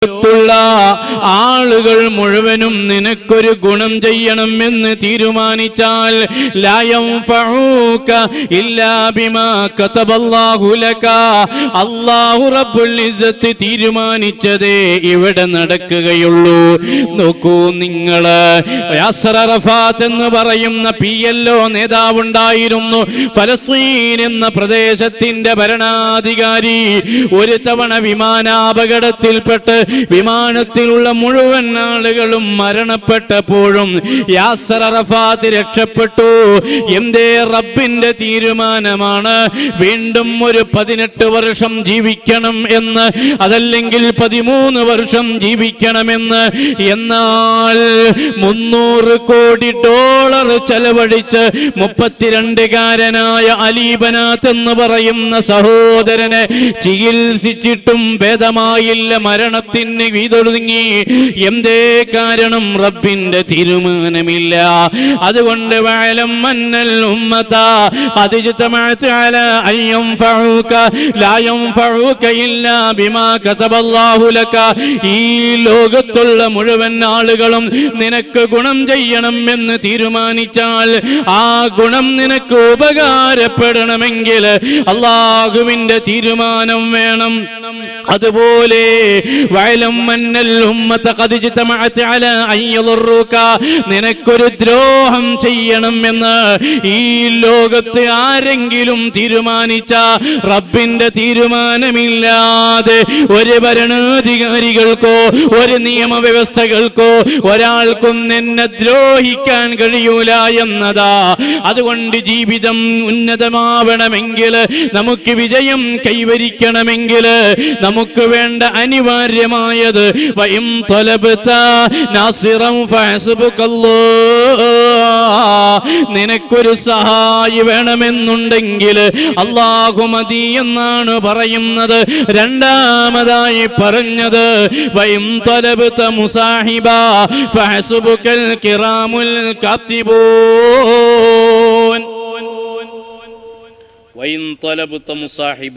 ലോകത്തുള്ള ആളുകൾ മുഴുവനും നിനക്കൊരു ഗുണം ചെയ്യണം എന്ന് തീരുമാനിച്ചാൽ ലായം ഫഊക ഇല്ലാ ബിമാ കതബല്ലാഹു ലക അല്ലാഹു റബ്ബുൽ ഇസ്സത്ത് തീരുമാനിച്ചതേ ഇവിടെ നടക്കുകയുള്ളൂ നോക്കൂ നിങ്ങൾ യാസർ അറഫാത്ത് എന്ന് പറയുന്ന പി എൽ ഒ നേതാവുണ്ടായിരുന്നു ഫലസ്തീൻ എന്ന പ്രദേശത്തിന്റെ ഭരണാധികാരി ഒരു തവണ വിമാനാപകടത്തിൽപ്പെട്ട് വിമാനത്തിലുള്ള മുഴുവൻ ആളുകളും മരണപ്പെട്ടപ്പോഴും യാസർ അറഫാത്ത് രക്ഷപ്പെട്ടു എന്തേ റബ്ബിന്റെ തീരുമാനമാണ് വീണ്ടും ഒരു പതിനെട്ട് വർഷം ജീവിക്കണം എന്ന് അതല്ലെങ്കിൽ പതിമൂന്ന് വർഷം ജീവിക്കണമെന്ന് എന്നാൽ മുന്നൂറ് കോടി ഡോളർ ചെലവഴിച്ച് മുപ്പത്തിരണ്ടുകാരനായ അലീബനാഥ് എന്ന് പറയുന്ന സഹോദരനെ ചികിത്സിച്ചിട്ടും ഭേദമായില്ല മരണത്തിന് വീതൊടുങ്ങി എന്തേ കാരണം റബ്ബിന്റെ തീരുമാനമില്ല അതുകൊണ്ട് വാലം മന്നൽ ഉമ്മത قد اجتمعت على أن ينفعوك لا ينفعوك إلا بما كتب الله لك ഈ ലോകത്തുള്ള മുഴുവൻ ആളുകളും നിനക്ക് ഗുണം ചെയ്യണം എന്ന് തീരുമാനിച്ചാൽ ആ ഗുണം നിനക്ക് ഉപകാരപ്പെടണമെങ്കിൽ അള്ളാഹുവിന്റെ തീരുമാനം വേണം അതുപോലെ വയലും മന്നൽ ഉമ്മത്ത കതിജിത്തമഅത്ത് അല അയ്യളുറുക നിനക്കൊരു ദ്രോഹം ചെയ്യണം എന്ന് ഈ ലോകത്ത് ആരെങ്കിലും തീരുമാനിച്ച റബ്ബിന്റെ തീരുമാനമില്ലാതെ ഒരു ഭരണാധികാരികൾക്കോ ഒരു നിയമവ്യവസ്ഥകൾക്കോ ഒരാൾക്കും നിന്നെ ദ്രോഹിക്കാൻ കഴിയൂല എന്നതാ അതുകൊണ്ട് ജീവിതം ഉന്നതമാവണമെങ്കിൽ നമുക്ക് വിജയം കൈവരിക്കണമെങ്കിൽ നമുക്ക് വേണ്ട അനിവാര്യമായത് വയം തൊലബത്ത നാസിറം ഫഹസുബുക്കല്ലോ നിനക്കൊരു സഹായി വേണമെന്നുണ്ടെങ്കിൽ അള്ളാഹു മതി എന്നാണ് പറയുന്നത് രണ്ടാമതായി പറഞ്ഞത് വയം തൊലബത്ത മുസാഹിബ ഫഹസുബുക്കൽ കിറാമുൽ കാത്തിബൂൻ വൈൻ തൊലബത്ത മുസാഹിബ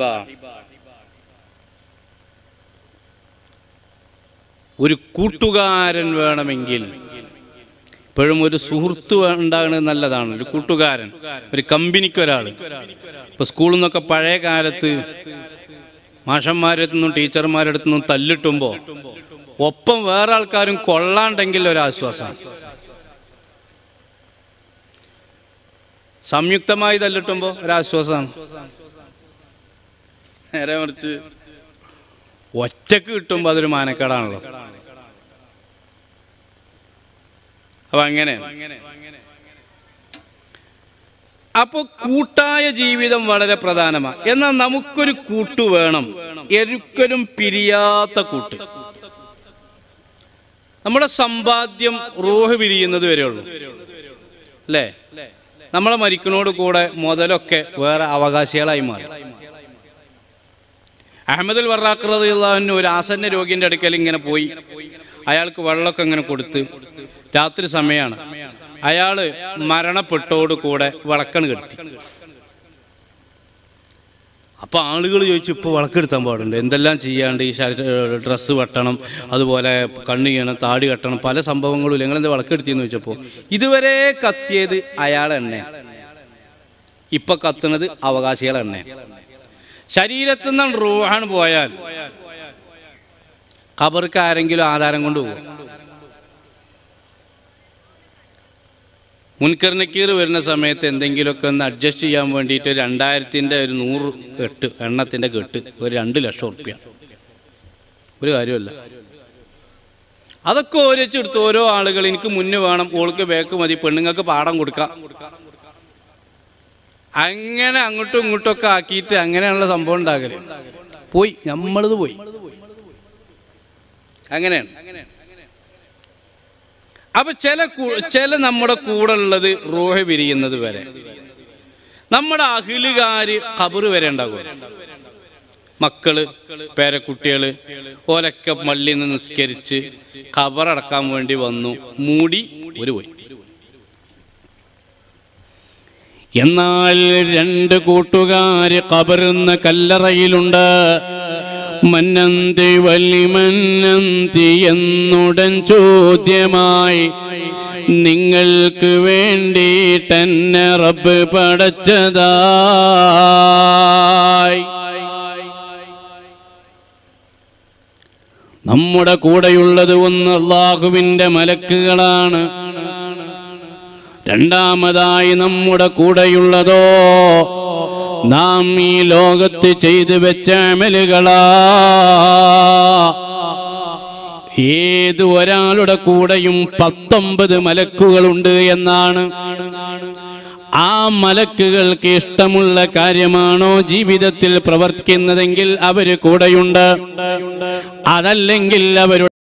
ഒരു കൂട്ടുകാരൻ വേണമെങ്കിൽ ഇപ്പോഴും ഒരു സുഹൃത്ത് വേ- ഉണ്ടാകുന്നത് നല്ലതാണ് ഒരു കൂട്ടുകാരൻ ഒരു കമ്പനിക്ക് ഒരാൾ ഇപ്പൊ സ്കൂളിൽ നിന്നൊക്കെ പഴയ കാലത്ത് മാഷന്മാരടുത്തു നിന്നും ടീച്ചർമാരടുത്തു നിന്നും തല്ലിട്ടുമ്പോ ഒപ്പം വേറെ ആൾക്കാരും കൊള്ളാണ്ടെങ്കിൽ ഒരാശ്വാസമാണ് സംയുക്തമായി തല്ലിട്ടുമ്പോ ഒരാശ്വാസമാണ് നേരെ മറിച്ച് ഒറ്റക്ക് കിട്ടുമ്പോൾ അതൊരു മാനക്കേടാണല്ലോ അപ്പൊ അങ്ങനെ അപ്പൊ കൂട്ടായ ജീവിതം വളരെ പ്രധാനമാണ് എന്നാൽ നമുക്കൊരു കൂട്ടു വേണം ഒരിക്കലും പിരിയാത്ത കൂട്ട് നമ്മുടെ സമ്പാദ്യം റൂഹ് പിരിയുന്നത് വരെയുള്ളൂ അല്ലേ നമ്മളെ മരിക്കണോട് കൂടെ മുതലൊക്കെ വേറെ അവകാശികളായി മാറി അഹമ്മദുൽ വറാഖ്റദിള്ളാഹുവിന് ഒരു ആസന്ന രോഗിന്റെ അടുക്കൽ ഇങ്ങനെ പോയി അയാൾക്ക് വെള്ളമൊക്കെ ഇങ്ങനെ കൊടുത്ത് രാത്രി സമയമാണ് അയാള് മരണപ്പെട്ടോട് കൂടെ വിളക്കണ് കെടുത്തി അപ്പൊ ആളുകൾ ചോദിച്ചു ഇപ്പൊ വിളക്കെടുത്താൻ പാടുണ്ട് എന്തെല്ലാം ചെയ്യാണ്ട് ഈ ഡ്രസ്സ് വെട്ടണം അതുപോലെ കണ്ണ് ചെയ്യണം താടി കെട്ടണം പല സംഭവങ്ങളും നിങ്ങൾ എന്താ വിളക്കെടുത്തിയെന്ന് ചോദിച്ചപ്പോ ഇതുവരെ കത്തിയത് അയാളെ എണ്ണ ഇപ്പൊ കത്തുന്നത് അവകാശികളെ എണ്ണ ശരീരത്തിൽ നിന്ന് റൂഹാണ് പോയാൽ ഖബർക്ക് ആരെങ്കിലും ആധാരം കൊണ്ട് പോകും മുൻകർ നക്കീർ വരുന്ന സമയത്ത് എന്തെങ്കിലുമൊക്കെ ഒന്ന് അഡ്ജസ്റ്റ് ചെയ്യാൻ വേണ്ടിയിട്ട് രണ്ടായിരത്തിൻ്റെ ഒരു നൂറ് എട്ട് എണ്ണത്തിൻ്റെ കെട്ട് ഒരു രണ്ട് ലക്ഷം ഉറുപ്പ്യ ഒരു കാര്യമല്ല അതൊക്കെ ഓരോച്ചെടുത്ത് ഓരോ ആളുകൾ എനിക്ക് മുന്നേ വേണം ഓൾക്ക് ബേക്ക് മതി പെണ്ണുങ്ങൾക്ക് പാഠം കൊടുക്കാം അങ്ങനെ അങ്ങോട്ടും ഇങ്ങോട്ടും ഒക്കെ ആക്കിയിട്ട് അങ്ങനെയാണുള്ള സംഭവം ഉണ്ടാകല് പോയി നമ്മളത് പോയി അങ്ങനെയാണ് അപ്പൊ ചില കൂ- ചില നമ്മുടെ കൂടെ ഉള്ളത് റോഹ പിരിയുന്നത് വരെ നമ്മുടെ അഖിലുകാര് കബറ് വരെ ഉണ്ടാകും മക്കള് പേരക്കുട്ടികള് ഓലൊക്കെ മള്ളിയിൽ നിന്ന് നിസ്കരിച്ച് കബറടക്കാൻ വേണ്ടി വന്നു മൂടി ഒരു പോയി എന്നാൽ രണ്ട് കൂട്ടുകാര് കബറുന്ന കല്ലറയിലുണ്ട് മന്നന്തി വലിമന്നന്തി എന്നുടൻ ചോദ്യമായി നിങ്ങൾക്ക് വേണ്ടിട്ടെന്നെ റബ്ബ് പടച്ചതായി നമ്മുടെ കൂടെയുള്ളത് ഒന്ന് അള്ളാഹുവിൻ്റെ മലക്കുകളാണ് രണ്ടാമതായി നമ്മുടെ കൂടെയുള്ളതോ നാം ഈ ലോകത്ത് ചെയ്തു വെച്ച അമലുകളാ ഏത് ഒരാളുടെ കൂടെയും പത്തൊമ്പത് മലക്കുകളുണ്ട് എന്നാണ് ആ മലക്കുകൾക്ക് ഇഷ്ടമുള്ള കാര്യമാണോ ജീവിതത്തിൽ പ്രവർത്തിക്കുന്നതെങ്കിൽ അവര് കൂടെയുണ്ട് അതല്ലെങ്കിൽ അവരുടെ